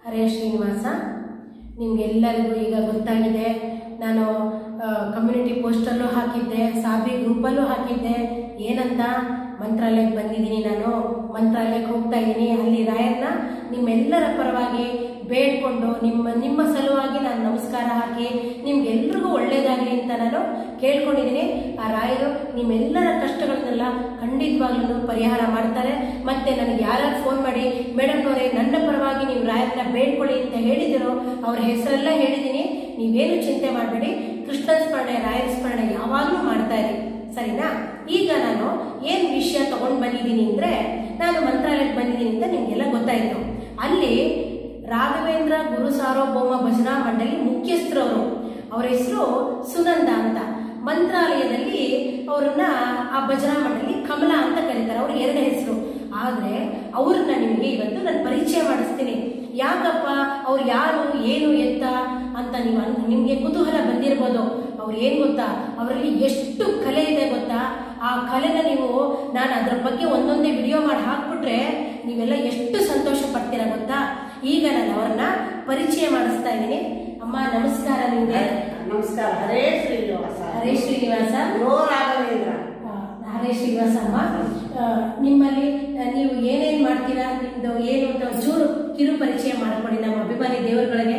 ಹರೇ ಶ್ರೀನಿವಾಸ ನಿಮಗೆಲ್ಲರಿಗೂ ಈಗ ಗೊತ್ತಾಗಿದೆ ನಾನು ಕಮ್ಯುನಿಟಿ ಪೋಸ್ಟಲ್ಲೂ ಹಾಕಿದ್ದೆ ಸಾಬಿ ಗ್ರೂಪಲ್ಲೂ ಹಾಕಿದ್ದೆ ಏನಂತ ಮಂತ್ರಾಲಯಕ್ಕೆ ಬಂದಿದ್ದೀನಿ ನಾನು ಮಂತ್ರಾಲಯಕ್ಕೆ ಹೋಗ್ತಾ ಇದ್ದೀನಿ ಅಲ್ಲಿ ರಾಯರನ್ನ ನಿಮ್ಮೆಲ್ಲರ ಪರವಾಗಿ ಬೇಡ್ಕೊಂಡು ನಿಮ್ಮ ನಿಮ್ಮ ಸಲುವಾಗಿ ನಾನು ನಮಸ್ಕಾರ ಹಾಕಿ ನಿಮ್ಗೆಲ್ರಿಗೂ ಒಳ್ಳೇದಾಗಲಿ ಅಂತ ನಾನು ಕೇಳ್ಕೊಂಡಿದ್ದೀನಿ ಆ ರಾಯರು ನಿಮ್ಮೆಲ್ಲರ ಕಷ್ಟಗಳನ್ನೆಲ್ಲ ಖಂಡಿತವಾಗ್ಲೂ ಪರಿಹಾರ ಮಾಡ್ತಾರೆ ಮತ್ತೆ ನನಗೆ ಯಾರು ಫೋನ್ ಮಾಡಿ ಮೇಡಮ್ ಅವರೇ ನನ್ನ ಪರವಾಗಿ ನೀವು ರಾಯರನ್ನ ಬೇಡ್ಕೊಳ್ಳಿ ಅಂತ ಹೇಳಿದಿರೋ ಅವ್ರ ಹೆಸರೆಲ್ಲ ಹೇಳಿದ್ದೀನಿ ನೀವೇನು ಚಿಂತೆ ಮಾಡಬೇಡಿ ಕೃಷ್ಣ ಸ್ಮರಣೆ ರಾಯರ ಸ್ಮರಣೆ ಯಾವಾಗಲೂ ಮಾಡ್ತಾ ಇರಿ ಸರಿನಾ ಈಗ ನಾನು ಏನು ವಿಷಯ ತಗೊಂಡು ಬಂದಿದ್ದೀನಿ ಅಂದರೆ ನಾನು ಮಂತ್ರಾಲಯಕ್ಕೆ ಬಂದಿದ್ದೀನಿ ಅಂತ ನಿಮಗೆಲ್ಲ ಗೊತ್ತಾಯಿತು ಅಲ್ಲಿ ರಾಘವೇಂದ್ರ ಗುರು ಸಾರ್ವಭೌಮ ಭಜನಾ ಮಂಡಳಿ ಮುಖ್ಯಸ್ಥರವರು ಅವರ ಹೆಸರು ಸುನಂದ ಅಂತ ಮಂತ್ರಾಲಯದಲ್ಲಿ ಅವ್ರನ್ನ ಆ ಭಜನಾ ಮಂಡಳಿ ಕಮಲ ಅಂತ ಕರೀತಾರೆ ಅವ್ರ ಎರಡು ಹೆಸರು ಆದರೆ ಅವ್ರನ್ನ ನಿಮಗೆ ಇವತ್ತು ನಾನು ಪರಿಚಯ ಮಾಡಿಸ್ತೀನಿ ಯಾಕಪ್ಪ ಅವ್ರು ಯಾರು ಏನು ಎತ್ತ ಅಂತ ನೀವು ಅನ್ ನಿಮಗೆ ಕುತೂಹಲ ಬಂದಿರ್ಬೋದು ಅವ್ರು ಏನು ಗೊತ್ತಾ ಅವರಲ್ಲಿ ಎಷ್ಟು ಕಲೆ ಇದೆ ಗೊತ್ತಾ ಆ ಕಲೆನ ನೀವು ನಾನು ಅದ್ರ ಬಗ್ಗೆ ಒಂದೊಂದೇ ವಿಡಿಯೋ ಮಾಡಿ ಹಾಕ್ಬಿಟ್ರೆ ನೀವೆಲ್ಲ ಎಷ್ಟು ಸಂತೋಷ ಪಡ್ತೀರಾ ಗೊತ್ತಾ ಈಗ ನಾನು ಅವ್ರನ್ನ ಪರಿಚಯ ಮಾಡಿಸ್ತಾ ಇದ್ದೀನಿ ಅಮ್ಮ ನಮಸ್ಕಾರ ನಿಮಗೆ ನಮಸ್ಕಾರ ಹರೇ ಶ್ರೀನಿವಾಸ ಹರೇ ಶ್ರೀನಿವಾಸ ನೋ ರಾಘವೇಂದ್ರ ಆ, ಹರೇ ಶ್ರೀನಿವಾಸ ಅಮ್ಮ ಆ, ನಿಮ್ಮಲ್ಲಿ ಆ, ನೀವು ಏನೇನ್ ಮಾಡ್ತೀರಾ ನಿಮ್ದು ಏನು ಅಂತ ಒಂಚೂರು ಕಿರು ಪರಿಚಯ ಮಾಡ್ಕೊಡಿ ನಮ್ಮ ಅಭಿಮಾನಿ ದೇವರುಗಳಿಗೆ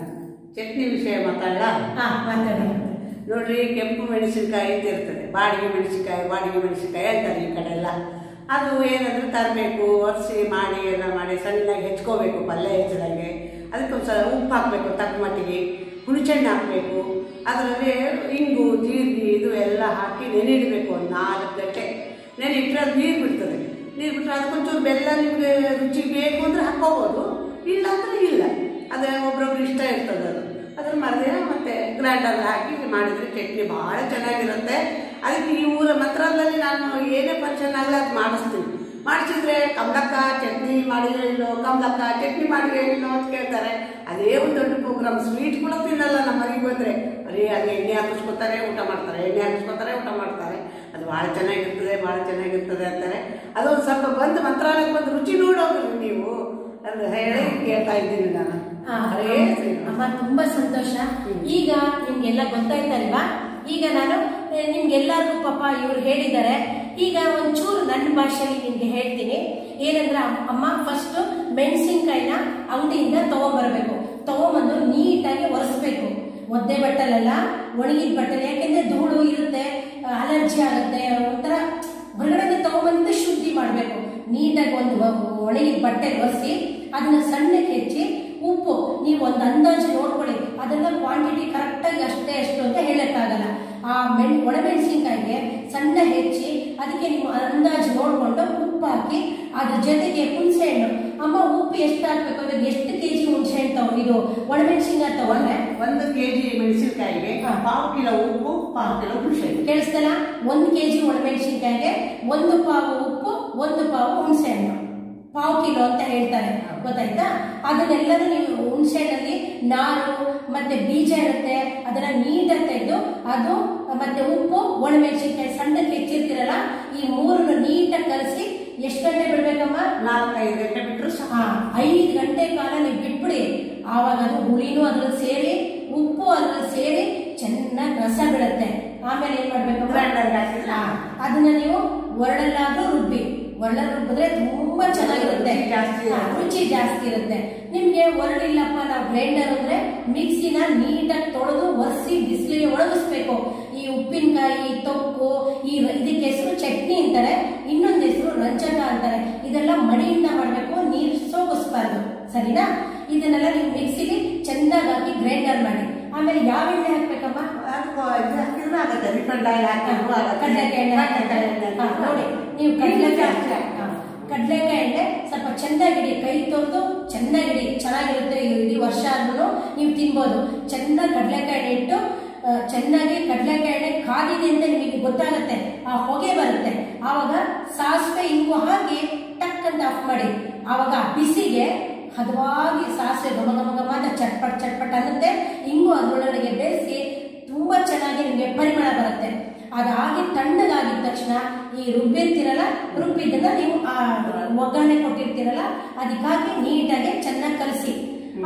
ಚಟ್ನಿ ವಿಷಯ ಮಾತಾಡಲ್ಲ ಹಾ ಮಾತಾಡಿ ನೋಡ್ರಿ ಕೆಂಪು ಮೆಣಸಿನ್ಕಾಯಿ ಅಂತ ಇರ್ತದೆ ಬಾಡಿಗೆ ಮೆಣಸಿನ್ಕಾಯಿ ಬಾಡಿಗೆ ಮೆಣಸಿನ್ಕಾಯಿ ಅಂತಾರೆ ಈ ಕಡೆ ಎಲ್ಲ ಅದು ಏನಾದರೂ ತರಬೇಕು ಒರೆಸಿ ಮಾಡಿ ಎಲ್ಲ ಮಾಡಿ ಸಣ್ಣದಾಗಿ ಹೆಚ್ಕೋಬೇಕು ಪಲ್ಯ ಹೆಚ್ಚಿದಂಗೆ ಅದಕ್ಕೆ ಒಂದು ಸಲ ಉಪ್ಪು ಹಾಕಬೇಕು ತಕ್ಕ ಮಟ್ಟಿಗೆ ಹುಣಸೆಹಣ್ಣು ಹಾಕಬೇಕು ಅದರಲ್ಲಿ ಇಂಗು ಜೀರಿಗೆ ಇದು ಎಲ್ಲ ಹಾಕಿ ನೆನೆಯಿಡಬೇಕು ಒಂದು ನಾಲ್ಕು ಗಂಟೆ ನೆನೆಯಿಟ್ರೆ ಅದು ನೀರು ಬಿಡ್ತದೆ ನೀರು ಬಿಟ್ಟರೆ ಅದಕ್ಕೊಂಚೂರು ಬೆಲ್ಲ ನಿಮಗೆ ರುಚಿ ಬೇಕು ಅಂದರೆ ಹಾಕ್ಕೋಬೋದು ಇಲ್ಲ ಅಂದರೆ ಇಲ್ಲ ಅದೇ ಒಬ್ರೊಬ್ರು ಇಷ್ಟ ಇರ್ತದೆ ಅದು ಅದ್ರ ಮರದಿನ ಮತ್ತೆ ಗ್ರೈಂಡರ್ ಹಾಕಿ ಮಾಡಿದ್ರೆ ಚಟ್ನಿ ಭಾಳ ಚೆನ್ನಾಗಿರುತ್ತೆ ಅದಕ್ಕೆ ಈ ಊರ ಮಂತ್ರಾಲಯದಲ್ಲಿ ನಾನು ಏನೇ ಫಂಕ್ಷನ್ ಆಗಲಿ ಅದು ಮಾಡಿಸ್ತೀನಿ ಮಾಡಿಸಿದ್ರೆ ಕಮಲಕ್ಕ ಚಟ್ನಿ ಮಾಡಿದ್ರೆ ಇಲ್ಲೋ ಕಮಲಕ್ಕ ಚಟ್ನಿ ಮಾಡಿದ್ರೆ ಇಲ್ಲೋ ಅಂತ ಕೇಳ್ತಾರೆ ಅದೇ ಒಂದು ದೊಡ್ಡ ಪ್ರೋಗ್ರಾಮ್ ಸ್ವೀಟ್ ಕೂಡ ತಿನ್ನಲ್ಲ ನಮ್ಮ ಮನೆಗೆ ಬಂದರೆ ಬರೀ ಅಲ್ಲಿ ಎಣ್ಣೆ ಹಾಕಿಸ್ಕೊತಾರೆ ಊಟ ಮಾಡ್ತಾರೆ ಎಣ್ಣೆ ಹಾಕಿಸ್ಕೊತಾರೆ ಊಟ ಮಾಡ್ತಾರೆ ಅದು ಭಾಳ ಚೆನ್ನಾಗಿರ್ತದೆ ಭಾಳ ಚೆನ್ನಾಗಿರ್ತದೆ ಅಂತಾರೆ ಅದೊಂದು ಸ್ವಲ್ಪ ಬಂದು ಮಂತ್ರಾಲಯಕ್ಕೆ ಬಂದು ರುಚಿ ನೋಡೋದ್ರಿ ನೀವು ಅಂತ ಹೇಳಿ ಕೇಳ್ತಾ ಇದ್ದೀನಿ ನಾನು ಆ, ಹರೇ ಶ್ರೀನಿವಾಸ. ಅಮ್ಮ ತುಂಬಾ ಸಂತೋಷ ಈಗ ನಿಮ್ಗೆಲ್ಲ ಗೊತ್ತಾಯ್ತಲ್ವಾ ಈಗ ನಾನು ಆ, ನಿಮ್ಗೆಲ್ಲರಿಗೂ ಪಾಪ ಇವ್ರು ಹೇಳಿದ್ದಾರೆ ಈಗ ಒಂಚೂರು ನನ್ನ ಭಾಷೆಯಲ್ಲಿ ನಿಮ್ಗೆ ಹೇಳ್ತೀನಿ ಏನಂದ್ರೆ ಅಮ್- ಅಮ್ಮ ಫಸ್ಟ್ ಮೆಣಸಿನ್ಕಾಯಿನ ಅಂಗಡಿಯಿಂದ ತಗೊಂಬರ್ಬೇಕು ತಗೊಂಬಂದು ನೀಟಾಗಿ ಒರೆಸ್ಬೇಕು ಒದ್ದೆ ಬಟ್ಟಲೆಲ್ಲ ಒಣಗಿದ ಬಟ್ಟೆ ಯಾಕೆಂದ್ರೆ ಧೂಳು ಇರುತ್ತೆ ಅಲರ್ಜಿ ಆಗುತ್ತೆ ಒಂಥರ ಹೊರಗಡೆ ತಗೊಂಬಂದು ಶುದ್ಧಿ ಮಾಡಬೇಕು ನೀಟಾಗಿ ಒಂದು ವ- ಒಣಗಿದ ಬಟ್ಟೆ ಒರೆಸಿ ಅದನ್ನ ಸಣ್ಣಕ್ಕೆ ಹೆಚ್ಚಿ ಉಪ್ಪು ನೀವು ಒಂದು ಅಂದಾಜು ನೋಡ್ಕೊಳ್ಳಿ ಅದನ್ನ ಕ್ವಾಂಟಿಟಿ ಕರೆಕ್ಟಾಗಿ ಅಷ್ಟೇ ಎಷ್ಟು ಅಂತ ಹೇಳಕ್ಕಾಗಲ್ಲ ಆ ಮೆಣ್ ಒಣಮೆಣಸಿನ್ಕಾಯಿಗೆ ಸಣ್ಣ ಹೆಚ್ಚಿ ಅದಕ್ಕೆ ನೀವು ಅಂದಾಜು ನೋಡ್ಕೊಂಡು ಉಪ್ಪು ಹಾಕಿ ಅದ್ರ ಜೊತೆಗೆ ಹುಣಸೆ ಹಣ್ಣು ಅಮ್ಮ ಉಪ್ಪು ಎಷ್ಟು ಹಾಕ್ಬೇಕು ಇವಾಗ ಎಷ್ಟು ಕೆ ಜಿ ಹುಣಸೆ ಹಣ್ಣು ತಗೋ ಇದು ಒಣಮೆಣಸಿನ್ಕಾಯಿ ತಗೊಂಡ್ರೆ ಒಂದು ಕೆಜಿ ಮೆಣಸಿನಕಾಯಿಗೆ ಹಾ. ಪಾವು ಕಿಲೋ ಉಪ್ಪು ಪಾವು ಕಿಲೋ ಹುಣಸೆ ಕೇಳಿಸ್ತಲ್ಲ ಒಂದು ಕೆ ಜಿ ಒಣಮೆಣಸಿನ್ಕಾಯಿಗೆ ಒಂದು ಪಾವು ಉಪ್ಪು ಒಂದು ಪಾವು ಹುಣಸೆ ಹಣ್ಣು ಪಾವು ಕಿಲೋ ಅಂತ ಹೇಳ್ತಾರೆ ಗೊತ್ತಾಯ್ತಾ ಅದನ್ನೆಲ್ಲರೂ ನೀವು ಹುಣಸೆ ಹಣ್ಣಲ್ಲಿ ನಾರು ಮತ್ತೆ ಬೀಜ ಇರುತ್ತೆ ಅದನ್ನ ನೀಟಾಗಿ ತೆಗೆದು ಅದು ಮತ್ತೆ ಉಪ್ಪು ಒಣಮೆಣಸಿನ್ಕಾಯಿ ಸಣ್ಣಕ್ಕೆ ಹೆಚ್ಚಿರ್ತೀರಲ್ಲ ಈ ಮೂರನ್ನು ನೀಟಾಗಿ ಕಲಸಿ ಎಷ್ಟು ಗಂಟೆ ಬಿಡ್ಬೇಕಮ್ಮ ನಾಲ್ಕೈದು ಗಂಟೆ ಬಿಟ್ಟರು ಸಾಕು ಹಾ ಐದು ಗಂಟೆ ಕಾಲ ನೀವು ಬಿಟ್ಬಿಡಿ ಆವಾಗ ಅದು ಹುಳಿನೂ ಅದ್ರಲ್ಲಿ ಸೇರಿ ಉಪ್ಪು ಅದ್ರಲ್ಲಿ ಸೇರಿ ಚೆನ್ನಾಗಿ ರಸ ಬಿಡುತ್ತೆ ಆಮೇಲೆ ಏನ್ ಮಾಡ್ಬೇಕು ಗ್ರೈಂಡರ್ಗೆ ಹಾಕಿದ್ರೆ ಹಾ, ಅದನ್ನ ನೀವು ಒರಳಲ್ಲಾದ್ರೂ ರುಬ್ಬಿ ಒರಳಲ್ಲಿ ರುಬ್ಬಿದ್ರೆ ತುಂಬಾ ಚೆನ್ನಾಗಿರುತ್ತೆ ರುಚಿ ಜಾಸ್ತಿ ಹಾ, ಇರುತ್ತೆ. ರುಚಿ ಜಾಸ್ತಿ ಇರುತ್ತೆ ನಿಮ್ಗೆ ಒರಳಿಲ್ಲಪ್ಪ ನಾವು ಗ್ರೈಂಡರ್ ಅಂದ್ರೆ ಮಿಕ್ಸಿನ ನೀಟಾಗಿ ತೊಳೆದು ಒರೆಸಿ ಬಿಸಿಲಿಗೆ ಒಣಗಿಸ್ಬೇಕು ಈ ಉಪ್ಪಿನಕಾಯಿ ತೊಕ್ಕು ಈ ರ- ಇದಕ್ಕೆ ಹೆಸರು ಚಟ್ನಿ ಅಂತಾರೆ ಇನ್ನೊಂದು ಹೆಸರು ರಂಜಕ ಅಂತಾರೆ ಇದೆಲ್ಲ ಮಡಿಯಿಂದ ಮಾಡಬೇಕು ನೀರು ಸೋಗಿಸ್ಬಾರ್ದು ಸರಿನಾ ಇದನ್ನೆಲ್ಲ ನೀವು ಮಿಕ್ಸಿಗೆ ಚೆನ್ನಾಗಿ ಹಾಕಿ ಗ್ರೈಂಡರ್ ಮಾಡಿ ಆಮೇಲೆ ಯಾವ ಎಣ್ಣೆ ಹಾಕ್ಬೇಕಮ್ಮ ಅದಕ್ಕೂ ಇದು ಹಾಕಿದ್ರೆ ಆಗುತ್ತೆ ರಿಫಂಡ್ ಆಯಿಲ್ ಹಾಕಿದ್ರು ಆಗುತ್ತೆ ಕಡಲೆಕಾಯಿ ಎಣ್ಣೆ ಕಡ್ಲೆಕಾಯಿ ಎಣ್ಣೆ ಹಾ, ನೋಡಿ ನೀವು ಕಡಲೆಕಾಯಿ ಕಡಲೆಕಾಯಿ ಎಣ್ಣೆ ಸ್ವಲ್ಪ ಚೆನ್ನಾಗಿಡಿ ಕೈ ತೊಳೆದು ಚೆನ್ನಾಗಿಡಿ ಚೆನ್ನಾಗಿರುತ್ತೆ ಈ ಇಡೀ ವರ್ಷ ಆದ್ರೂ ನೀವು ತಿನ್ಬೋದು ಚೆನ್ನಾಗಿ ಕಡಲೆಕಾಯಿ ಎಣ್ಣೆ ಇಟ್ಟು ಆ, ಚೆನ್ನಾಗಿ ಕಡಲೆಕಾಯಿ ಎಣ್ಣೆ ಕಾದಿದೆ ಅಂತ ನಿಮಗೆ ಗೊತ್ತಾಗುತ್ತೆ ಆ ಹೊಗೆ ಬರುತ್ತೆ ಆವಾಗ ಸಾಸಿವೆ ಇಂಗು ಹಾಕಿ ಟಕ್ ಅಂತ ಆಫ್ ಮಾಡಿ ಆವಾಗ ಆ ಬಿಸಿಗೆ ಹದವಾಗಿ ಸಾಸಿವೆ ಘಮ ಘಮ ಘಮ ಅಂತ ಚಟ್ಪಟ್ ಚಟ್ಪಟ್ ಅನ್ನುತ್ತೆ ಇಂಗು ಅದರೊಳಗೆ ಬೇಯಿಸಿ ತುಂಬಾ ಚೆನ್ನಾಗಿ ನಿಮಗೆ ಪರಿಮಳ ಬರುತ್ತೆ ಅದಾಗಿ ತಣ್ಣಗಾಗಿದ ತಕ್ಷಣ ಈ ರುಬ್ಬಿರ್ತೀರಲ್ಲ ರುಬ್ಬಿದ್ದನ್ನ ನೀವು ಆ ಒಗ್ಗರಣೆ ಕೊಟ್ಟಿರ್ತೀರಲ್ಲ ಅದಕ್ಕೆ ಹಾಕಿ ನೀಟಾಗಿ ಚೆನ್ನಾಗಿ ಕಲಸಿ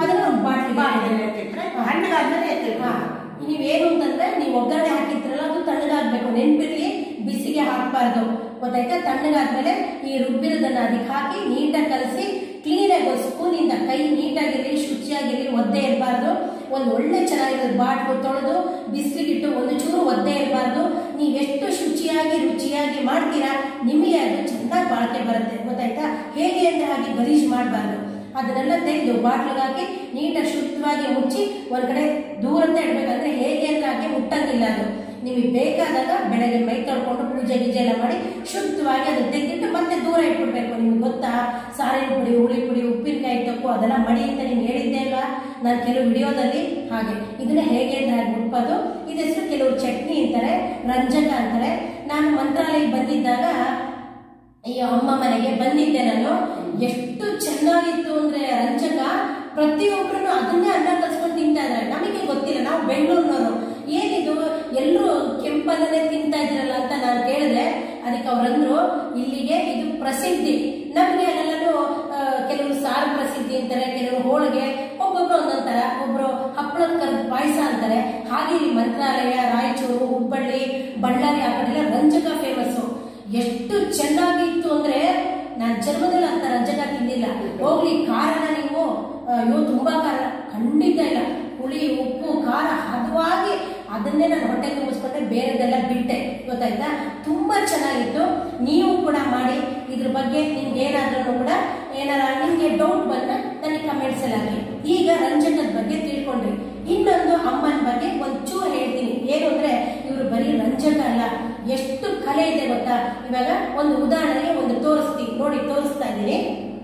ಕೆಂಪಾದ್ಮೇಲೆ ಎತ್ತಿಟ್ರೆ ಹಣ್ಣಗಾದ್ಮೇಲೆ ಎತ್ತಿಟ್ರೆ ಹಾ. ನೀವೇನು ಅಂತಂದ್ರೆ ನೀವು ಒಗ್ಗರಣೆ ಹಾಕಿದ್ರಲ್ಲ ಅದು ತಣ್ಣಗಾಗ್ಬೇಕು ನೆನ್ಪಿರ್ಲಿ ಬಿಸಿಗೆ ಹಾಕಬಾರ್ದು ಗೊತ್ತಾಯ್ತಾ ತಣ್ಣಗಾದ್ಮೇಲೆ ಈ ರುಬ್ಬಿರೋದನ್ನ ಅದಕ್ಕೆ ಹಾಕಿ ನೀಟಾಗಿ ಕಲಸಿ ಕ್ಲೀನಾಗಿ ಒಂದು ಸ್ಪೂನಿಂದ ಕೈ ನೀಟಾಗಿರಲಿ ಶುಚಿಯಾಗಿರಲಿ ಒದ್ದೆ ಇರಬಾರ್ದು ಒಂದು ಒಳ್ಳೆ ಚೆನ್ನಾಗಿರೋದು ಬಾಟ್ಲು ತೊಳೆದು ಬಿಸಿಲಿಗಿಟ್ಟು ಒಂದು ಚೂರು ಒದ್ದೆ ಇರಬಾರ್ದು ನೀವೆಷ್ಟು ಶುಚಿಯಾಗಿ ರುಚಿಯಾಗಿ ಮಾಡ್ತೀರಾ ನಿಮಗೆ ಅದು ಚೆನ್ನಾಗಿ ಬಾಳಿಕೆ ಬರುತ್ತೆ ಗೊತ್ತಾಯ್ತಾ ಹೇಗೆ ಅಂದ್ರೆ ಹಾಗೆ ಗಲೀಜು ಮಾಡಬಾರ್ದು ಅದನ್ನೆಲ್ಲ ತೆಗೆದು ಬಾಟ್ಲಿಗೆ ಹಾಕಿ ನೀಟಾಗಿ ಶುದ್ಧವಾಗಿ ಮುಚ್ಚಿ ಒಂದ್ ಕಡೆ ದೂರತ್ತೆ ಇಡ್ಬೇಕಂದ್ರೆ ಹೇಗೆ ಅಂದ್ರೆ ಹಾಗೆ ಮುಟ್ಟಂಗಿಲ್ಲ ಅದು ನಿಮಗೆ ಬೇಕಾದಾಗ ಬೆಳಗ್ಗೆ ಮೈ ತೊಳ್ಕೊಂಡು ಪೂಜೆ ಗೀಜೆ ಎಲ್ಲ ಮಾಡಿ ಶುದ್ಧವಾಗಿ ಅದನ್ನ ತೆಗೆದಿಟ್ಟು ಮತ್ತೆ ದೂರ ಇಟ್ಬಿಡ್ಬೇಕು ನಿಮ್ಗೆ ಗೊತ್ತಾ ಸಾರಿನ ಪುಡಿ ಹುಳಿ ಪುಡಿ ಉಪ್ಪಿನಕಾಯಿ ತಪ್ಪು ಅದೆಲ್ಲ ಮಡಿ ಅಂತ ನಿಮ್ಗೆ ಹೇಳಿದ್ದೆ ಅಲ್ವಾ ನಾನು ಕೆಲವು ವಿಡಿಯೋದಲ್ಲಿ ಹಾಗೆ ಇದನ್ನ ಹೇಗೆ ಅಂದ್ರೆ ಹಾಗೆ ಮುಟ್ಬೋದು ಇದ ಹೆಸರು ಕೆಲವರು ಚಟ್ನಿ ಅಂತಾರೆ ರಂಜಕ ಅಂತಾರೆ ನಾನು ಮಂತ್ರಾಲಯಕ್ಕೆ ಬಂದಿದ್ದಾಗ ಅಯ್ಯೋ ಅಮ್ಮ ಮನೆಗೆ ಬಂದಿದ್ದೆ ನಾನು ಎಷ್ಟು ಚೆನ್ನಾಗಿತ್ತು ಅಂದ್ರೆ ರಂಜಕ ಪ್ರತಿಯೊಬ್ಬರು ಅದನ್ನೇ ಅನ್ನ ಕಲ್ಸ್ಕೊಂಡು ತಿಂತಾ ಇದ್ದಾರೆ ನಮಗೆ ಗೊತ್ತಿಲ್ಲ ನಾವು ಬೆಂಗಳೂರಿನವರು ಏನಿದು ಎಲ್ಲರೂ ಕೆಂಪನ್ನೇ ತಿಂತಾ ಇದ್ರಲ್ಲ ಅಂತ ನಾನು ಕೇಳಿದ್ರೆ ಅದಕ್ಕೆ ಅವ್ರಂದ್ರು ಇಲ್ಲಿಗೆ ಇದು ಪ್ರಸಿದ್ಧಿ ನಮಗೆ ಅಲ್ಲೆಲ್ಲೂ ಆ, ಕೆಲವರು ಸಾರು ಪ್ರಸಿದ್ಧಿ ಅಂತಾರೆ ಕೆಲವರು ಹೋಳಿಗೆ ಒಬ್ಬೊಬ್ರು ಒಂದೊಂದರ ಒಬ್ರು ಹಪ್ಪಳದ ಕರದ ಪಾಯಸ ಅಂತಾರೆ ಹಾಗೆ ಇಲ್ಲಿ ಮಂತ್ರಾಲಯ ರಾಯಚೂರು ಹುಬ್ಬಳ್ಳಿ ಬಳ್ಳಾರಿ ಆ ಕಡೆ ಎಲ್ಲ ರಂಜಕ ಫೇಮಸ್ ಎಷ್ಟು ಚೆನ್ನಾಗಿತ್ತು ಅಂದ್ರೆ ನಾನ್ ಜನ್ಮದಲ್ಲಿ ಅಂತ ರಂಜಕ ತಿಂದಿಲ್ಲ ಹೋಗ್ಲಿ ಖಾರನ ನೀವು ಆ, ಅಯ್ಯೋ ತುಂಬಾ ಖಾರ ಖಂಡಿತ ಇಲ್ಲ ಹುಳಿ ಉಪ್ಪು ಖಾರ ಹದವಾಗಿ ಅದನ್ನೇ ನಾನು ಹೊಟ್ಟೆ ತುಂಬಿಸ್ಕೊಂಡೆ ಬೇರೆದೆಲ್ಲ ಬಿಟ್ಟೆ ಗೊತ್ತಾಯ್ತಾ ತುಂಬಾ ಚೆನ್ನಾಗಿತ್ತು ನೀವು ಕೂಡ ಮಾಡಿ ಇದ್ರ ಬಗ್ಗೆ ನಿಮ್ಗೆ ಏನಾದ್ರೂ ಕೂಡ ಏನಾರ ನಿಮ್ಗೆ ಡೌಟ್ ಬಂದ್ರೆ ನನಗೆ ಕಮೆಂಟ್ಸ್ ಅಲ್ಲಿ ಹಾಕಿ ಈಗ ರಂಜಕದ ಬಗ್ಗೆ ತಿಳ್ಕೊಂಡ್ರಿ ಇನ್ನೊಂದು ಅಮ್ಮನ ಬಗ್ಗೆ ಒಂಚೂರು ಹೇಳ್ತೀನಿ ಏನು ಅಂದ್ರೆ ಇವರು ಬರೀ ರಂಜಕ ಅಲ್ಲ ಎಷ್ಟು ಕಲೆ ಇದೆ ಗೊತ್ತಾ ಇವಾಗ ಒಂದು ಉದಾಹರಣೆಗೆ ಒಂದು ತೋರಿಸ್ತೀನಿ ನೋಡಿ ತೋರಿಸ್ತಾ ಇದ್ದೀನಿ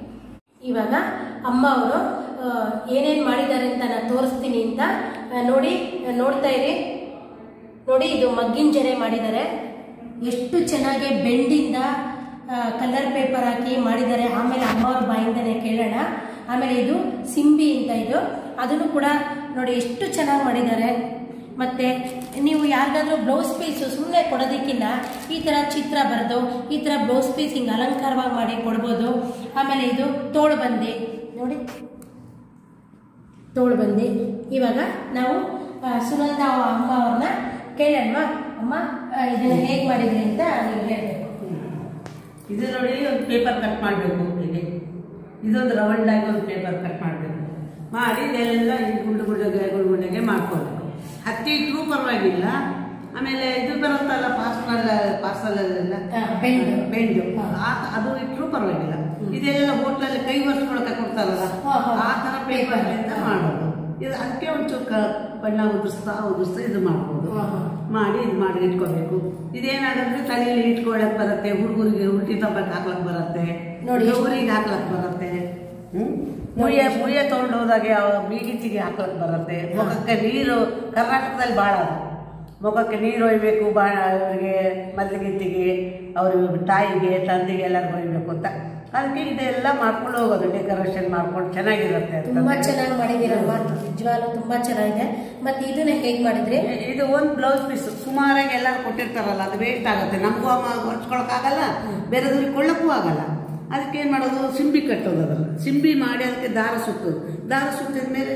ಇವಾಗ ಅಮ್ಮ ಅವರು ಏನೇನು ಮಾಡಿದ್ದಾರೆ ಅಂತ ನಾನು ತೋರಿಸ್ತೀನಿ ಅಂತ ಆ, ನೋಡಿ ಆ, ನೋಡ್ತಾ ಇರಿ ನೋಡಿ ಇದು ಮಗ್ಗಿನ ಜಡೆ ಮಾಡಿದ್ದಾರೆ ಎಷ್ಟು ಚೆನ್ನಾಗಿ ಬೆಂಡಿಂದ ಕಲರ್ ಪೇಪರ್ ಹಾಕಿ ಮಾಡಿದ್ದಾರೆ ಆಮೇಲೆ ಅಮ್ಮವ್ರ ಬಾಯಿಂದನೇ ಕೇಳೋಣ ಆಮೇಲೆ ಇದು ಸಿಂಬಿ ಅಂತ ಇದು ಅದನ್ನು ಕೂಡ ನೋಡಿ ಎಷ್ಟು ಚೆನ್ನಾಗಿ ಮಾಡಿದ್ದಾರೆ ಮತ್ತೆ ನೀವು ಯಾರಿಗಾದ್ರೂ ಬ್ಲೌಸ್ ಪೀಸು ಸುಮ್ಮನೆ ಕೊಡೋದಕ್ಕಿಂತ ಈ ಥರ ಚಿತ್ರ ಬರೆದು ಈ ಥರ ಬ್ಲೌಸ್ ಪೀಸ್ ಹಿಂಗೆ ಅಲಂಕಾರವಾಗಿ ಮಾಡಿ ಕೊಡ್ಬೋದು ಆಮೇಲೆ ಇದು ತೋಳು ಬಂದಿ ನೋಡಿ ತೋಳು ಬಂದಿ ಇವಾಗ ನಾವು ಆ, ಸುನಂದ ಅಮ್ಮ ಅವ್ರನ್ನ ಕೇಳೋಣವಾ ಅಮ್ಮ ಆ, ಇದನ್ನ ಹೇಗೆ ಮಾಡಿದ್ರಿ ಅಂತ ನೀವು ಹೇಳಬೇಕು ಇದು ನೋಡಿ ಒಂದು ಪೇಪರ್ ಕಟ್ ಮಾಡಬೇಕು ಹೀಗೆ ಇದೊಂದು ರೌಂಡ್ ಆಗಿ ಒಂದು ಪೇಪರ್ ಕಟ್ ಮಾಡಬೇಕು ಮಾಡಿ ಇದೆಲ್ಲ ಈ ಗುಂಡು ಗುಂಡಿಗೆ ಗುಂಡು ಗುಂಡಿಗೆ ಮಾಡ್ಕೋಬೇಕು ಹತ್ತಿ ಇಟ್ಟರೂ ಪರವಾಗಿಲ್ಲ ಆಮೇಲೆ ಇದು ಬರುತ್ತಲ್ಲ ಪಾರ್ಸಲ್ ಪಾರ್ಸಲಲ್ಲೆಲ್ಲ ಆ, ಬೆಂಡು. ಬೆಂಡು ಹಾ. ಆ- ಅದು ಇಟ್ಟರೂ ಪರವಾಗಿಲ್ಲ ಇದೆಲ್ಲ ಹೋಟ್ಲಲ್ಲಿ ಕೈ ಒರೆಸ್ಕೊಳಕ್ಕೆ ಕೊಡ್ತಾರಲ್ಲ ಹಾ, ಹಾ. ಆ ಥರ ಪೇಪರ್ನಿಂದ ಮಾಡೋದು ಇದು ಅದಕ್ಕೆ ಒಂಚೂರು ಕ ಬಣ್ಣ ಉದುರಿಸ್ತಾ ಉದುರಿಸ್ತಾ ಇದು ಮಾಡ್ಬೋದು ಹಾ, ಹಾ. ಮಾಡಿ ಇದು ಮಾಡಿ ಇಟ್ಕೋಬೇಕು ಇದೇನಾಗುತ್ತೆ ತಲೆಯಲ್ಲಿ ಇಟ್ಕೊಳಕ್ ಬರುತ್ತೆ ಹುಡುಗರಿಗೆ ಉಲ್ಟಿ ತಪ್ಪಕ್ಕೆ ಹಾಕ್ಲಕ್ ಬರುತ್ತೆ ನೋಡಿ. ಊರಿಗೆ ಹಾಕ್ಲಕ್ ಬರುತ್ತೆ ಹ್ಮ್ ಮುಯ್ಯ ಮುಯ್ಯ ತಗೊಂಡು ಹೋದಾಗ ಯಾವ ಬೀಗಿತಿಗೆ ಹಾಕ್ಲಕ್ ಬರುತ್ತೆ ಮುಖಕ್ಕೆ ನೀರು ಕರ್ನಾಟಕದಲ್ಲಿ ಭಾಳ ಅದು ಮುಖಕ್ಕೆ ನೀರು ಒಯ್ಬೇಕು ಬಾಣ ಅವರಿಗೆ ಮದ್ಲಿಗಿತ್ತಿಗೆ ಅವ್ರ ತಾಯಿಗೆ ತಂದೆಗೆ ಎಲ್ಲರಿಗೂ ಒಯ್ಬೇಕು ಅಂತ ಅದಕ್ಕೆ ಇದೆಲ್ಲ ಮಾಡ್ಕೊಂಡು ಹೋಗೋದು ಡೆಕೋರೇಷನ್ ಮಾಡ್ಕೊಂಡು ಚೆನ್ನಾಗಿರುತ್ತೆ ಅಂತ. ತುಂಬಾ ಚೆನ್ನಾಗಿ ಮಾಡಿದಿರಲ್ವಾ ನಿಜವಾಗ್ಲೂ ತುಂಬಾ ಚೆನ್ನಾಗಿದೆ ಮತ್ತೆ ಇದನ್ನ ಹೇಗ್ ಮಾಡಿದ್ರಿ ಇದು ಒಂದು ಬ್ಲೌಸ್ ಪೀಸ್ ಸುಮಾರಾಗಿ ಎಲ್ಲರೂ ಕೊಟ್ಟಿರ್ತಾರಲ್ಲ ಅದು ವೇಸ್ಟ್ ಆಗುತ್ತೆ ನಮಗೂ ಹೊರ್ಚ್ಕೊಳಕ್ಕಾಗಲ್ಲ ಬೇರೆದವ್ರಿಗೆ ಕೊಳ್ಳಕ್ಕೂ ಆಗಲ್ಲ ಅದಕ್ಕೆ ಏನು ಮಾಡೋದು ಸಿಂಬಿ ಕಟ್ಟೋದು ಅದನ್ನು ಸಿಂಬಿ ಮಾಡಿ ಅದಕ್ಕೆ ದಾರ ಸುತ್ತೋದು ದಾರ ಸುತ್ತಿದ ಮೇಲೆ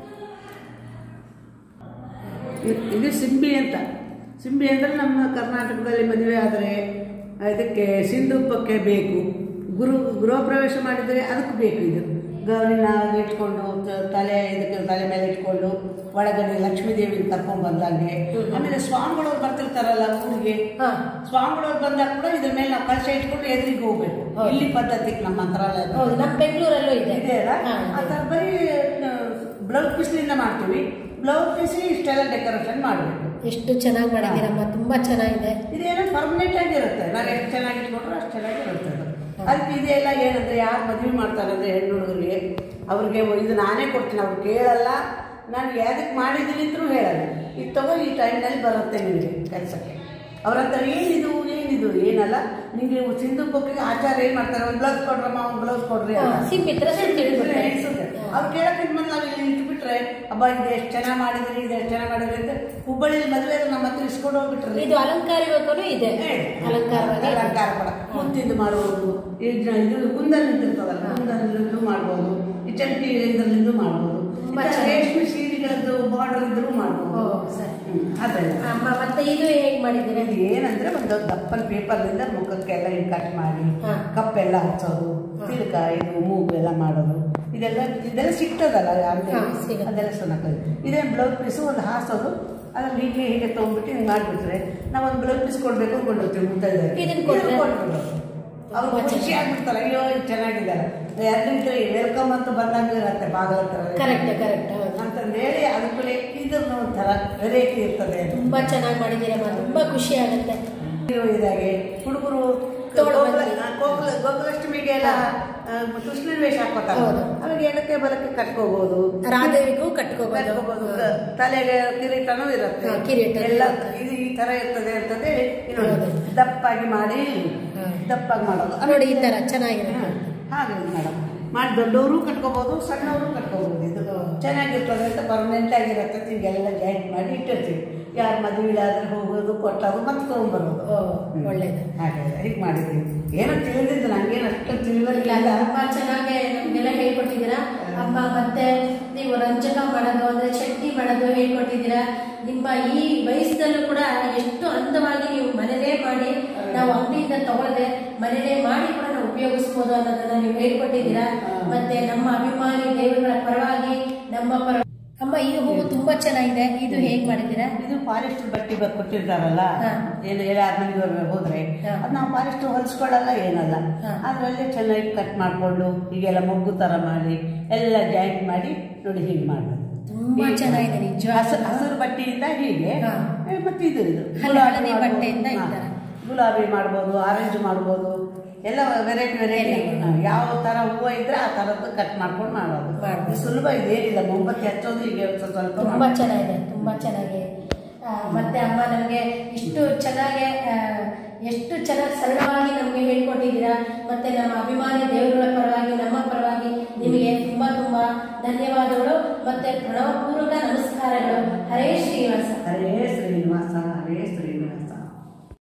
ಇ- ಇದು ಸಿಂಬಿ ಅಂತ ಸಿಂಬಿ ಅಂದರೆ ನಮ್ಮ ಕರ್ನಾಟಕದಲ್ಲಿ ಮದುವೆ ಆದರೆ ಇದಕ್ಕೆ ಸಿಂಧೂಪಕ್ಕೆ ಬೇಕು ಗುರು ಗೃಹ ಪ್ರವೇಶ ಮಾಡಿದರೆ ಅದಕ್ಕೆ ಬೇಕು ಇದು ಗೌರಿನ ಇಟ್ಕೊಂಡು ತ- ತಲೆ ಇದಕ್ಕೆ ತಲೆ ಮೇಲೆ ಇಟ್ಕೊಂಡು ಒಳಗಡೆ ಲಕ್ಷ್ಮೀ ದೇವಿನ ಕರ್ಕೊಂಡು ಬಂದಂಗೆ ಆಮೇಲೆ ಸ್ವಾಮಿಗಳವ್ರು ಬರ್ತಿರ್ತಾರಲ್ಲ ಊರಿಗೆ ಹಾ ಸ್ವಾಮಿಗಳವ್ರು ಬಂದಾಗ ಕೂಡ ಇದ್ರ ಮೇಲೆ ನಾವು ಕಳಶ ಇಟ್ಕೊಂಡು ಎದುರಿಗೆ ಹೋಗ್ಬೇಕು ಹೌದು. ಇಲ್ಲಿ ಪದ್ಧತಿ ನಮ್ಮ ಮಂತ್ರಾಲಯ ಹೌದು ನಮ್ಮ ಬೆಂಗಳೂರಲ್ಲೂ ಇದೆ ಇದೆ ಅಲ್ಲ ಹಾ, ಆ ಇದೆ. ಥರ ಬರೀ ಬ್ಲೌಸ್ ಪೀಸ್ನಿಂದ ಮಾಡ್ತೀವಿ ಬ್ಲೌಸ್ ಪೀಸ್ ಇಷ್ಟೆಲ್ಲ ಡೆಕೋರೇಷನ್ ಮಾಡಬೇಕು ಎಷ್ಟು ಚೆನ್ನಾಗಿ ಮಾಡಿದ್ದೀರಮ್ಮ ತುಂಬಾ ಚೆನ್ನಾಗಿದೆ ಇದೇನೋ ಪರ್ಮನೆಂಟ್ ಆಗಿರುತ್ತೆ ನಾವು ಎಷ್ಟು ಚೆನ್ನಾಗಿ ಇಟ್ಕೊಂಡ್ರೆ ಅಷ್ಟು ಚೆನ್ನಾಗಿರುತ್ತೆ ಅದು ಅದಕ್ಕೆ ಇದೆಲ್ಲ ಏನಂದ್ರೆ ಯಾರು ಮದುವೆ ಮಾಡ್ತಾರೆ ಅಂದ್ರೆ ಹೆಣ್ಣು ಹುಡುಗರಿಗೆ ಅವ್ರಿಗೆ ಇದು ನಾನೇ ಕೊಡ್ತೀನಿ ಅವ್ರು ಕೇಳಲ್ಲ ನಾನು ಯಾವ್ದಕ್ಕೆ ಮಾಡಿದ್ದೀನಿ ಅಂತಲೂ ಹೇಳಲ್ಲ ಇದು ತಗೋ ಈ ಟೈಮ್ನಲ್ಲಿ ಬರುತ್ತೆ ನಿಮಗೆ ಕೆಲಸಕ್ಕೆ ಅವ್ರ ಹತ್ರ ಏನಿದು ಏನಿದು ಏನಲ್ಲ ನಿಮಗೆ ಸಿಂಧು ಬೊಕ್ಕಿಗೆ ಆಚಾರ ಏನು ಮಾಡ್ತಾರೆ ಒಂದು ಬ್ಲೌಸ್ ಕೊಡ್ರಮ್ಮ ಒಂದು ಬ್ಲೌಸ್ ಕೊಡ್ರಿ ಅಂತ. ಹಾ, ಸಿಂಬಿತ್ರ ಸಿಂಬಿ ತಿಳಿಸ್ಬಿಟ್ರೆ ಬಿಡ್ತಾರೆ. ಹಿಡ್ಸುತ್ತೆ. ಅವ್ರು ಕೇಳಕ್ಕೆ ಬಂದು ನಾವು ಇಲ್ಲಿ ಇಟ್ಬಿಟ್ರೆ ಅಬ್ಬಾ ಇದು ಎಷ್ಟು ಚೆನ್ನಾಗಿ ಮಾಡಿದ್ರಿ ಇದು ಎಷ್ಟು ಚೆನ್ನಾಗಿ ಮಾಡಿದ್ರಿ ಅಂತ ಹುಬ್ಬಳ್ಳಿಲಿ ಮದುವೆ ಆದ್ರೆ ನಮ್ಮ ಹತ್ರ ಇಸ್ಕೊಂಡು ಹೋಗ್ಬಿಟ್ರಿ ಇದು ಅಲಂಕಾರಿಕನು ಇದೆ ಅಲಂಕಾರವಾಗಿ ಅಲಂಕಾರ ಕೂಡ ಮುತ್ತಿಂದು ಮಾಡುವುದು ಇದು ಇದು ಕುಂದಲ್ ನಿಂತಿರ್ತದಲ್ಲ ಕುಂದಲ್ಲಿಂದು ಮಾಡ್ಬೋದು ಈ ಚಂಟಿ ಇದರಲ್ಲಿಂದು ಮಾಡ್ಬೋದು ತುಂಬಾ ಇದು ಚೆನ್ನಾಗಿ ರೇಷ್ಮೆ ಸೀರೆಗಳದ್ದು ಬಾರ್ಡರ್ ಇದ್ರೂ ಓ ಮಾಡ್ಬೋದು ಸರಿ ಹ್ಮ್, ಅದೆಲ್ಲ ಅಮ್ಮ ಮತ್ತೆ ಇದು ಹೇಗೆ ಮಾಡಿದ್ದೀರಾ ಇದು ಏನಂದ್ರೆ ಒಂದು ದಪ್ಪನ ಪೇಪರ್ನಿಂದ ಮುಖಕ್ಕೆಲ್ಲ ಹಿಂಗೆ ಕಟ್ ಮಾಡಿ ಹಾ. ಕಪ್ಪೆಲ್ಲ ಹಚ್ಚೋದು ಹಾ. ತಿಲಕ ಇದು ಮೂಗು ಎಲ್ಲ ಮಾಡೋದು ಇದೆಲ್ಲ ಇದೆಲ್ಲ ಸಿಗ್ತದಲ್ಲ ಅಂಗಡಿ ಹಾ, ಸಿಗುತ್ತೆ. ಅದೆಲ್ಲ ಸುನಕ ಇದೇ ಬ್ಲೌಸ್ ಪೀಸು ಒಂದು ಹಾಸೋದು ಅದ್ರಲ್ಲಿ ಹೀಗೆ ಹೀಗೆ ತೊಗೊಂಡ್ಬಿಟ್ಟು ಹಿಂಗೆ ಮಾಡಿಬಿಟ್ರೆ ನಾವು ಒಂದು ಬ್ಲೌಸ್ ಪೀಸ್ ಕೊಡಬೇಕು ಅಂದ್ಕೊಂಡಿರ್ತೀವಿ ಮುತ್ತೈದೆ ಇದನ್ನ ಕೊಟ್ರೆ? ಅವ್ರು ತುಂಬಾ ಖುಷಿ ಚೆನ್ನಾಗಿ. ಆಗ್ಬಿಡ್ತಾರೆ ಅಯ್ಯೋ ಇದು ಚೆನ್ನಾಗಿದ್ದಾರೆ ಯಾಕಂದ್ರೆ ವೆಲ್ಕಮ್ ಅಂತ ಬಂದಾಗ ಇರತ್ತೆ ಬಾಗಲ ಹತ್ರ ಕರೆಕ್ಟ್ ಕರೆಕ್ಟ್ ಹೌದು ಅಂತಂದೇಳಿ ಅದಕ್ಕೆ ಇದನ್ನು ಒಂಥರ ವೆರೈಟಿ ಇರ್ತದೆ ಅಂತ. ತುಂಬಾ ಚೆನ್ನಾಗಿ ಮಾಡಿದ್ದೀರಮ್ಮ ತುಂಬಾ ಖುಷಿ ಆಗುತ್ತೆ ಇರೋ ಇದಾಗೆ ಹುಡುಗರು ತೋಳು ಗೋಕುಲ ಬಂದಿ. ಗೋಕುಲ ಗೋಕುಲಾಷ್ಟಮಿಗೆ ಎಲ್ಲ ಆ, ಕೃಷ್ಣನ ವೇಷ ಹಾಕೋತಾರೆ ಹೌದು. ಅವಾಗ ಎಡಕ್ಕೆ ಬಲಕ್ಕೆ ಕಟ್ಕೋಬಹುದು ರಾಧೇವಿಗೂ ಕಟ್ಕೋಬಹುದು ಕಟ್ಕೋಬಹುದು ತಲೆಗೆ ಕಿರೀಟನೂ ಇರುತ್ತೆ ಹಾ, ಕಿರೀಟ ಎಲ್ಲ ಇರುತ್ತೆ. ಇದು ಈ ತರ ಇರ್ತದೆ ಅಂತಂದ್ರೆ ಇದು ಹೌದು. ದಪ್ಪಾಗಿ ಮಾಡಿ ಹಾ. ದಪ್ಪಾಗಿ ಮಾಡೋದು ನೋಡಿ ಈ ತರ ಚೆನ್ನಾಗಿರುತ್ತೆ ಹಾಗೆ ಮೇಡಮ್ ಮಾಡಿ ದೊಡ್ಡವರು ಕಟ್ಕೋಬಹುದು ಸಣ್ಣವರು ಕಟ್ಕೋಬಹುದು ಇದು ಹಾ. ಚೆನ್ನಾಗಿರ್ತದೆ ಅಂತ ಪರ್ಮನೆಂಟ್ ಆಗಿರುತ್ತೆ ಹಿಂಗೆಲ್ಲ ಜಾಯಿಂಟ್ ಮಾಡಿ ಇಟ್ಟಿರ್ತೀವಿ ಯಾರು ಮದುವೆ ಆದ್ರೆ ಹೋಗೋದು ಕೊಟ್ಟದು ಮತ್ತೆ ತಗೊಂಡ್ಬರೋದು ಓ ಒಳ್ಳೇದು ಹಾಗೆ ಹೀಗೆ ಮಾಡಿದ್ದೀವಿ ಏನೋ ತಿಳಿದಿದ್ದು ನಂಗೇನು ಅಷ್ಟು ಇಲ್ಲ ತಿಳಿದಿಲ್ಲ ತುಂಬಾ ಚೆನ್ನಾಗಿ ನಮ್ಗೆಲ್ಲ ಹೇಳ್ಕೊಟ್ಟಿದ್ದೀರಾ ಅಮ್ಮ ಮತ್ತೆ ನೀವು ರಂಜಕ ಮಾಡೋದು ಅಂದ್ರೆ ಚಟ್ನಿ ಮಾಡೋದು ಹೇಳ್ಕೊಟ್ಟಿದ್ದೀರಾ ನಿಮ್ಮ ಈ ವಯಸ್ಸಲ್ಲೂ ಕೂಡ ಎಷ್ಟು ಅಂದವಾಗಿ ನೀವು ಮನೇಲೇ ಮಾಡಿ ನಾವು ಅಂಗಡಿಯಿಂದ ತಗೊಳ್ಳದೆ ಮನೇಲೇ ಮಾಡಿ ಕೂಡ ನಾವು ಉಪಯೋಗಿಸ್ಬೋದು ಅನ್ನೋದನ್ನ ನೀವು ಹೇಳ್ಕೊಟ್ಟಿದ್ದೀರಾ ಮತ್ತೆ ನಮ್ಮ ಅಭಿಮಾನಿ ದೇವರುಗಳ ಪರವಾಗಿ ನಮ್ಮ ಪರ ಅಮ್ಮ ಈ ಹೂವು ತುಂಬಾ ಚೆನ್ನಾಗಿದೆ ಇದು ಹೇಗ್ ಮಾಡಿದ್ದೀರಾ ಇದು ಫಾರೆಸ್ಟ್ ಬಟ್ಟೆ ಬ- ಕೊಟ್ಟಿರ್ತಾರಲ್ಲ ಹಾ. ಏನು ಯಾರ ಮನೆಗೆ ಹೋದ್ರೆ ಹಾ. ಅದು ನಾವು ಫಾರೆಸ್ಟ್ ಹೊಲಿಸ್ಕೊಳ್ಳಲ್ಲ ಏನಲ್ಲ ಹಾ. ಅದರಲ್ಲೇ ಚೆನ್ನಾಗಿ ಕಟ್ ಮಾಡಿಕೊಂಡು ಹೀಗೆಲ್ಲ ಮೊಗ್ಗು ಥರ ಮಾಡಿ ಎಲ್ಲ ಜಾಯಿಂಟ್ ಮಾಡಿ ನೋಡಿ ಹೀಗೆ ಮಾಡಬೇಕು ತುಂಬಾ ಚೆನ್ನಾಗಿದೆ ನಿಜ ಹಸಿರು ಹಸಿರು ಬಟ್ಟೆಯಿಂದ ಹೀಗೆ ಹಾ. ಏ, ಮತ್ತೆ ಇದು ಇದು ಹಳೆ ಗುಲಾಬಿ ಹಳದಿ ಮಾಡ್ಬೋದು. ಬಟ್ಟೆಯಿಂದ ಈ ಹಾ. ಥರ. ಗುಲಾಬಿ ಮಾಡ್ಬೋದು ಆರೆಂಜ್ ಮಾಡ್ಬೋದು ಎಲ್ಲ ವೆರೈಟಿ ವೆರೈಟಿ ಎಲ್ಲ. ಯಾವ ತರ ಹೂವು ಇದ್ರೆ ಆ ತರದ್ದು ಕಟ್ ಮಾಡ್ಕೊಂಡು ಮಾಡೋದು ಮಾಡ್ಬೋದು. ಇದು ಸುಲಭ ಇದೇನಿಲ್ಲ ಮೊಂಬತ್ತಿ ಹಚ್ಚೋದು ಹೀಗೆ ಸ್ವಲ್ಪ ಸ್ವಲ್ಪ ತುಂಬಾ ಮಾಡೋದು. ಚೆನ್ನಾಗಿದೆ ತುಂಬಾ ಚೆನ್ನಾಗಿ ಆ, ಮತ್ತೆ ಅಮ್ಮ ನಮಗೆ ಇಷ್ಟು ಚೆನ್ನಾಗಿ ಆ, ಎಷ್ಟು ಚೆನ್ನಾಗಿ ಸರಳವಾಗಿ ನಮಗೆ ಹೇಳ್ಕೊಟ್ಟಿದ್ದೀರಾ ಮತ್ತೆ ನಮ್ಮ ಅಭಿಮಾನಿ ದೇವರುಗಳ ಪರವಾಗಿ ನಮ್ಮ ಪರವಾಗಿ ನಿಮಗೆ ತುಂಬಾ ತುಂಬಾ ಧನ್ಯವಾದಗಳು ಮತ್ತೆ ಪ್ರಣವಪೂರ್ವಕ ನಮಸ್ಕಾರಗಳು ಹರೇ ಶ್ರೀನಿವಾಸ ಹರೇ ಶ್ರೀನಿವಾಸ ಹರೇ ಶ್ರೀನಿವಾಸ